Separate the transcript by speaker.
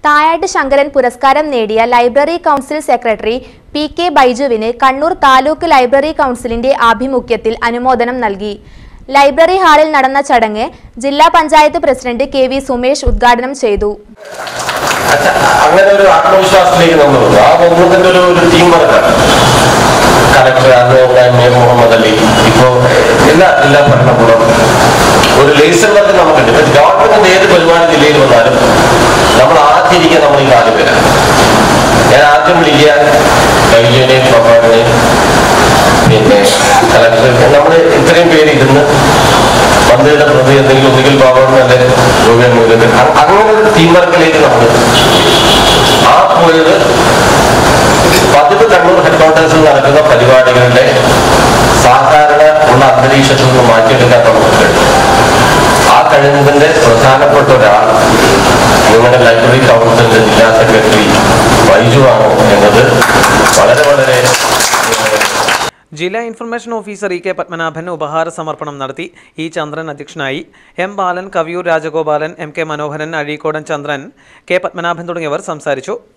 Speaker 1: തായാട്ട് ശങ്കരൻ പുരസ്കാരം നേടിയ library council secretary P K ബൈജുവിന് കണ്ണൂർ താലൂക്ക് ലൈബ്രറി കൗൺസിലിന്റെ ആഭിമുഖ്യത്തിൽ അനുമോദനം നൽകി ലൈബ്രറി ഹാളിൽ നടന്ന ചടങ്ങ് ജില്ലാ panchayat president K V Sumesh ഉദ്ഘാടനം ചെയ്തു
Speaker 2: അച്ഛ, അങ്ങനെ ഒരു ആത്മവിശ്വാസത്തിലേക്ക് നമ്മൾ വന്നു ആ ബന്ധത്തിന്റെ ഒരു ഒരു ടീം വർക്കാണ് കലക്ടർ അന്ന് മീർ മുഹമ്മദ് അലി ഇപ്പോ എല്ലാ ജില്ലാ ഭരണകൂടം ഒരു ലേസർ വർക്ക് നമുക്കുണ്ട് ഇപ്പൊ ഗവൺമെന്റിന്റെ ഏത് പരിപാടി ജില്ലയിൽ വന്നാലും നമ്മൾ ആദ്യം ഇരിക്കുക നമ്മൾ ഈ നാല് പേരാണ് ഞാൻ ആദ്യം വിളിക്കുക ബൈജുവിനെയും പ്രഭാകരനെയും പിന്നെ കലക്ടർ നമ്മൾ ഇത്രയും പേര് ഇരുന്ന് മന്ത്രിയുടെ പ്രതി എന്തെങ്കിലും ഒന്നുകിൽ ബാബുവിന് അല്ലെ രൂപ മൂല്യത്തിൽ അങ്ങനെ ഒരു ടീം വർക്കിലേക്ക് നമ്മൾ ആ പോയത് പതിവ് കണ്ണൂർ ഹെഡ്ക്വാർട്ടേഴ്സിൽ നടക്കുന്ന പരിപാടികളുടെ സാധാരണ ഉള്ള അന്തരീക്ഷത്തിൽ നിന്ന് മാറ്റിയെടുക്കാൻ നമുക്ക് കഴിയും ആ കഴിവിന്റെ പ്രധാനപ്പെട്ട ഒരാൾ നിങ്ങളുടെ ലൈബ്രറി കൗൺസിലിന്റെ ജില്ലാ സെക്രട്ടറി ബൈജു ആണ് എന്നത് വളരെ വളരെ ഏഹ്,
Speaker 3: ജില്ലാ information officer E K Padmanabhan ഉപഹാര സമർപ്പണം നടത്തി ഇ ചന്ദ്രൻ അധ്യക്ഷനായി M Balan Kaviyoor Rajagopalan M K Manoharan Azhikodan Chandran K Padmanabhan തുടങ്ങിയവർ സംസാരിച്ചു